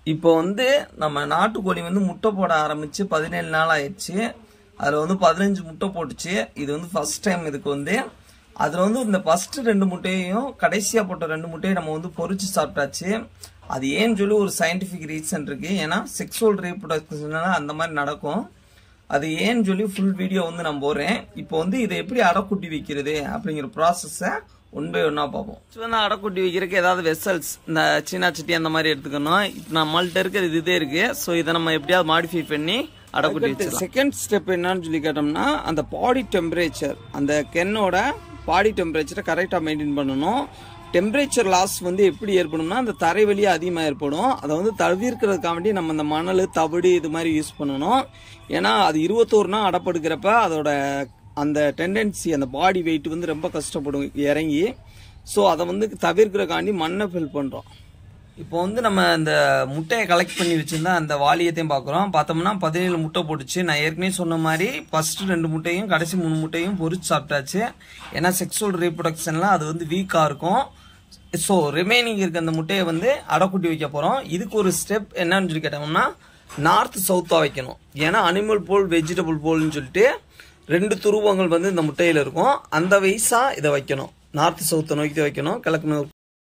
இப்போ வந்து நம்ம நாட்டுக்கோழி வந்து முட்டை போட ஆரம்பிச்சு பதினேழு நாள் ஆயிடுச்சு அதில் வந்து பதினஞ்சு முட்டை போட்டுச்சு இது வந்து ஃபர்ஸ்ட் டைம் இதுக்கு வந்து அதில் வந்து இந்த ஃபர்ஸ்ட் ரெண்டு முட்டையையும் கடைசியாக போட்ட ரெண்டு முட்டையும் நம்ம வந்து பொரிச்சு சாப்பிட்டாச்சு அது ஏன்னு சொல்லி ஒரு சயின்டிஃபிக் ரீசன் இருக்கு ஏன்னா செக்ஸுவல் ரீப்ரொடக்ஷன் அந்த மாதிரி நடக்கும் அது ஏன்னு சொல்லி ஃபுல் வீடியோ வந்து நான் போடுறேன் இப்போ வந்து இதை எப்படி அடைக்குட்டி வைக்கிறது அப்படிங்கிற ப்ராசஸை ஒன் பை ஒன்னாக பார்ப்போம் இப்போ நான் அடைக்குட்டி வைக்கிறதுக்கு ஏதாவது வெசல்ஸ் இந்த சீனா சட்டி அந்த மாதிரி எடுத்துக்கணும் இப்போ நம்மள்ட்ட இருக்கிறது இதே இருக்கு ஸோ இதை நம்ம எப்படியாவது மாடிஃபை பண்ணி அடைக்குட்டி வச்சிடலாம் செகண்ட் ஸ்டெப் என்னன்னு சொல்லி கேட்டோம்னா அந்த பாடி டெம்பரேச்சர் அந்த கென்னோட பாடி டெம்பரேச்சரை கரெக்டாக மெயின்டைன் பண்ணணும் டெம்பரேச்சர் லாஸ் வந்து எப்படி ஏற்படும்னா அந்த தரை வழியா அதிகமாக ஏற்படும் அதை வந்து தவிர்க்கிறதுக்காக வேண்டி நம்ம இந்த மணல் தவிடு இது மாதிரி யூஸ் பண்ணணும் ஏன்னா அது இருபத்தோரு நாள் அடப்படுக்கிறப்ப அதோட அந்த டெண்டன்சி அந்த பாடி வெயிட் வந்து ரொம்ப கஷ்டப்படும் இறங்கி ஸோ அதை வந்து தவிர்க்கிறக்காண்டி மண்ணை ஃபில் பண்ணுறோம் இப்போ வந்து நம்ம இந்த முட்டையை கலெக்ட் பண்ணி வச்சிருந்தா அந்த வாலியத்தையும் பார்க்குறோம் பார்த்தோம்னா பதினேழு முட்டை போட்டுச்சு நான் ஏற்கனவே சொன்ன மாதிரி ஃபர்ஸ்ட் ரெண்டு முட்டையும் கடைசி மூணு முட்டையும் பொரிச்சு சாப்பிட்டாச்சு ஏன்னா செக்ஸுவல் ரீப்ரொடக்ஷன்லாம் அது வந்து வீக்காக இருக்கும் ஸோ ரிமைனிங் இருக்க அந்த முட்டையை வந்து அடைக்குட்டி வைக்க போகிறோம் இதுக்கு ஒரு ஸ்டெப் என்னன்னு சொல்லி கேட்டோம்னா நார்த் சவுத்தாக வைக்கணும் ஏன்னா அனிமல் போல் வெஜிடபிள் போல்னு சொல்லிட்டு ரெண்டு துருவங்கள் வந்து இந்த முட்டையில் இருக்கும் அந்த வயசாக இதை வைக்கணும் நார்த் சவுத்தை நோக்கி தான் வைக்கணும் கிழக்கு நோக்கி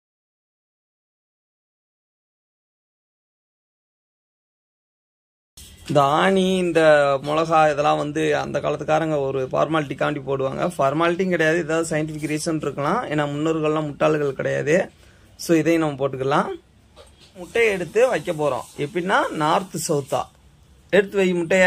இந்த ஆணி இந்த மிளகா இதெல்லாம் வந்து அந்த காலத்துக்காரங்க ஒரு ஃபார்மாலிட்டிக்காண்டி போடுவாங்க ஃபார்மாலிட்டியும் கிடையாது ஏதாவது சயின்டிஃபிக் ரீசன் இருக்கலாம் ஏன்னா முன்னோர்கள்லாம் முட்டாள்கள் கிடையாது ஸோ இதையும் நம்ம போட்டுக்கலாம் முட்டையை எடுத்து வைக்க போகிறோம் எப்படின்னா நார்த் சவுத்தா எடுத்து வை முட்டைய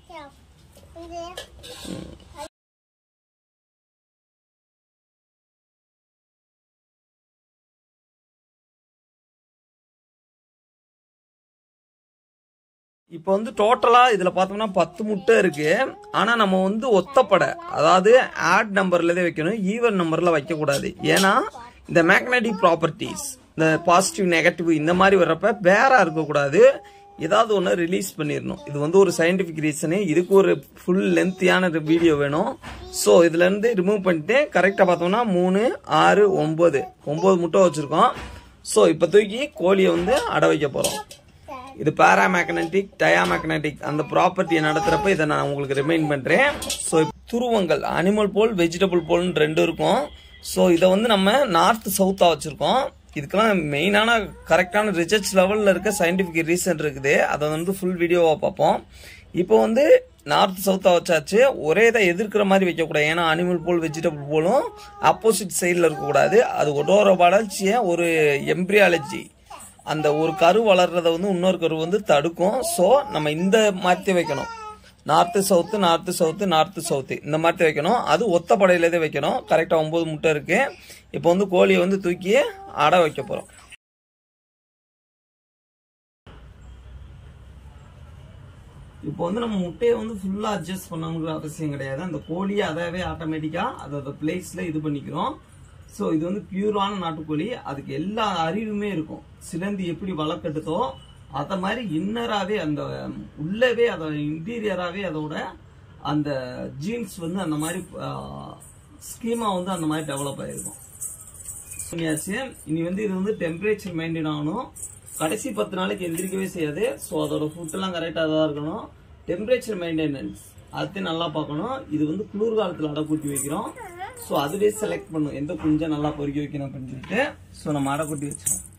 இப்போ வந்து டோட்டலா இதுல பார்த்தோம்னா பத்து முட்டை இருக்கு ஆனா நம்ம வந்து ஒத்தப்படை அதாவது ஆட் நம்பர்ல தான் வைக்கணும் ஈவன் நம்பர்ல வைக்க கூடாது ஏன்னா இந்த மேக்னெட்டிக் ப்ராப்பர்ட்டிஸ் இந்த பாசிட்டிவ் நெகட்டிவ் இந்த மாதிரி வர்றப்ப பேரா இருக்கக்கூடாது ஏதாவது ஒன்று ரிலீஸ் பண்ணிடணும் இது வந்து ஒரு சயின்டிஃபிக் ரீசனு இதுக்கு ஒரு ஃபுல் லென்த்தியான வீடியோ வேணும் ஸோ இதுல இருந்து ரிமூவ் பண்ணிட்டு கரெக்டாக பார்த்தோம்னா மூணு ஆறு ஒன்பது ஒன்பது முட்டை வச்சிருக்கோம் ஸோ இப்போ தூக்கி கோழியை வந்து அடை வைக்க போகிறோம் இது பேராமேக்னட்டிக் டயாமேக்னட்டிக் அந்த ப்ராப்பர்ட்டியை நடத்துறப்ப இதை நான் உங்களுக்கு ரிமைண்ட் பண்றேன் ஸோ துருவங்கள் அனிமல் போல் வெஜிடபிள் போல்னு ரெண்டு இருக்கும் ஸோ இதை வந்து நம்ம நார்த் சவுத்தா வச்சிருக்கோம் இதுக்கெல்லாம் மெயினான கரெக்டான ரிசர்ச் லெவலில் இருக்க சயின்டிஃபிக் ரீசன் இருக்குது அதை வந்து ஃபுல் வீடியோவாக பார்ப்போம் இப்போ வந்து நார்த் சவுத்தா வச்சாச்சு ஒரே இதை எதிர்க்கிற மாதிரி வைக்கக்கூடாது ஏன்னா அனிமல் போல் வெஜிடபிள் போலும் ஆப்போசிட் சைடில் இருக்கக்கூடாது அது ஒடோர வளர்ச்சியை ஒரு எம்ப்ரியாலஜி அந்த ஒரு கரு வளர்றத வந்து இன்னொரு கரு வந்து தடுக்கும் ஸோ நம்ம இந்த மாதிரி வைக்கணும் north south north south north south இந்த மாதிரி வைக்கணும் அது ஒத்த படையில தான் வைக்கணும் கரெக்டாக ஒன்பது முட்டை இருக்கு இப்போ வந்து கோழியை வந்து தூக்கி அடை வைக்க போகிறோம் இப்போ வந்து நம்ம முட்டையை வந்து ஃபுல்லாக அட்ஜஸ்ட் பண்ணணுங்கிற அவசியம் கிடையாது அந்த கோழியை அதாவே ஆட்டோமேட்டிக்காக அதோட பிளேஸில் இது பண்ணிக்கிறோம் ஸோ இது வந்து பியூரான நாட்டுக்கோழி அதுக்கு எல்லா அறிவுமே இருக்கும் சிலந்தி எப்படி வளர்க்கட்டுதோ அத மாதிரி இன்னராகவே அந்த உள்ளவே அதோட இன்டீரியராகவே அதோட அந்த ஜீன்ஸ் வந்து அந்த மாதிரி ஸ்கீமா வந்து அந்த மாதிரி டெவலப் ஆயிருக்கும் சொன்னியாச்சு இனி வந்து இது வந்து டெம்பரேச்சர் மெயின்டைன் ஆகணும் கடைசி பத்து நாளைக்கு எந்திரிக்கவே செய்யாது ஸோ அதோட ஃபுட்டெல்லாம் கரெக்டாக தான் இருக்கணும் டெம்பரேச்சர் மெயின்டெனன்ஸ் அது நல்லா பார்க்கணும் இது வந்து குளிர்காலத்தில் அடை கூட்டி வைக்கிறோம் ஸோ அதுவே செலக்ட் பண்ணும் எந்த குஞ்சை நல்லா பொறுக்கி வைக்கணும் அப்படின்னு சொல்லிட்டு ஸோ நம்ம அடை கூட்டி வச்சோம்